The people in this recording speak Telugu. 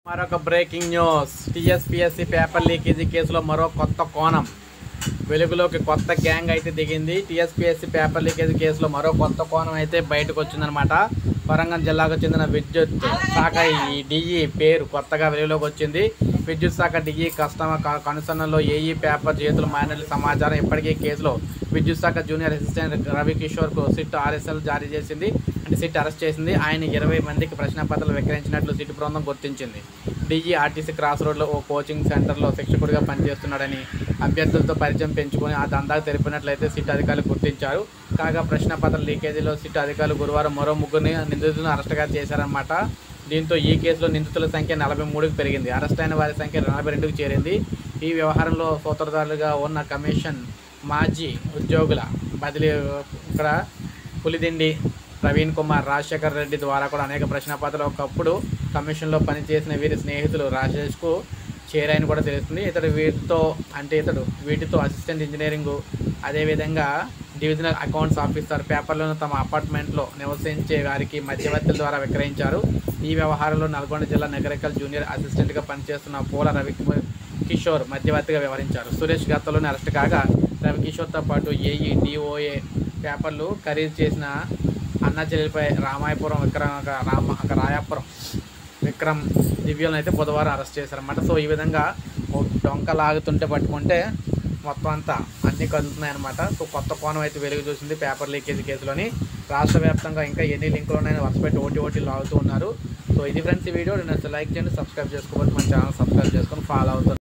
మరొక breaking news TSPSC paper leakage కేసులో మరో కొత్త కోణం వెలుగులోకి కొత్త గ్యాంగ్ అయితే దిగింది టీఎస్పీఎస్సీ పేపర్ లీకేజీ కేసులో మరో కొత్త కోణం అయితే బయటకు వచ్చిందనమాట వరంగల్ జిల్లాకు చెందిన విద్యుత్ శాఖ ఈ డిఈ పేరు కొత్తగా వెలుగులోకి వచ్చింది విద్యుత్ శాఖ డిఈ కస్టమర్ క- కనుసన్నలో ఏఈ పేపర్ చేతులు మారినట్లు సమాచారం ఇప్పటికే ఈ కేసులో విద్యుత్ శాఖ జూనియర్ అసిస్టెంట్ రవి కిషోర్కు సిట్ ఆర్ఎస్ఎల్ జారీ చేసింది అంటే సిట్ అరెస్ట్ చేసింది ఆయన ఇరవై మందికి ప్రశ్నపత్రాలు విక్రయించినట్లు సిట్ బృందం గుర్తించింది డీజీ ఆర్టీసీ క్రాస్ రోడ్లో ఓ కోచింగ్ సెంటర్లో శిక్షకుడిగా పనిచేస్తున్నాడని అభ్యర్థులతో పరిచయం పెంచుకొని ఆ దందాకు తెలిపినట్లయితే సిట్ అధికారులు గుర్తించారు కాగా ప్రశ్నపత్ర లీకేజీలో సిట్ అధికారులు గురువారం మరో ముగ్గురిని నిందితులను అరెస్టుగా చేశారన్నమాట దీంతో ఈ కేసులో నిందితుల సంఖ్య నలభై మూడుకు పెరిగింది అరెస్ట్ అయిన వారి సంఖ్య నలభై రెండుకు చేరింది ఈ వ్యవహారంలో సూత్రధారులుగా ఉన్న కమిషన్ మాజీ ఉద్యోగుల బదిలీ ఇక్కడ పులిదిండి ప్రవీణ్ కుమార్ రాజశేఖర్ రెడ్డి ద్వారా కూడా అనేక ప్రశ్నపత్రాలు ఒకప్పుడు కమిషన్లో పనిచేసిన వీరి స్నేహితులు రాజేష్కు చేరాయని కూడా తెలుస్తుంది ఇతడు వీటితో అంటే ఇతడు వీటితో అసిస్టెంట్ ఇంజనీరింగ్ అదేవిధంగా డివిజనల్ అకౌంట్స్ ఆఫీసర్ పేపర్లను తమ అపార్ట్మెంట్లో నివసించే వారికి మధ్యవర్తుల ద్వారా విక్రయించారు ఈ వ్యవహారంలో నల్గొండ జిల్లా నగరికల్ జూనియర్ అసిస్టెంట్గా పనిచేస్తున్న పూల రవి కిషోర్ మధ్యవర్తిగా వ్యవహరించారు సురేష్ గతంలోనే అరెస్ట్ కాగా రవికిషోర్తో పాటు ఏఈ డిఓఏ పేపర్లు ఖరీదు చేసిన అన్న చెల్లెలపై రామాయపురం విక్రమ్ రామ రాయాపురం విక్రమ్ దివ్యలను అయితే బుధవారం అరెస్ట్ చేశారన్నమాట సో ఈ విధంగా ఓ డొంక లాగుతుంటే పట్టుకుంటే మొత్తం అంతా అన్నీ కదులుతున్నాయి అనమాట సో కొత్త కోణం అయితే వెలుగు చూసింది పేపర్ లీకేజ్ కేసులోని రాష్ట్ర వ్యాప్తంగా ఇంకా ఎన్ని లింకులు ఉన్నాయని వరుస పెట్టి ఓటీ ఓటీ లాగుతూ ఉన్నారు సో ఇది ఫ్రెండ్స్ ఈ వీడియో నేను లైక్ చేయండి సబ్స్క్రైబ్ చేసుకోవచ్చు మన ఛానల్ సబ్స్క్రైబ్ చేసుకొని ఫాలో అవుతున్నారు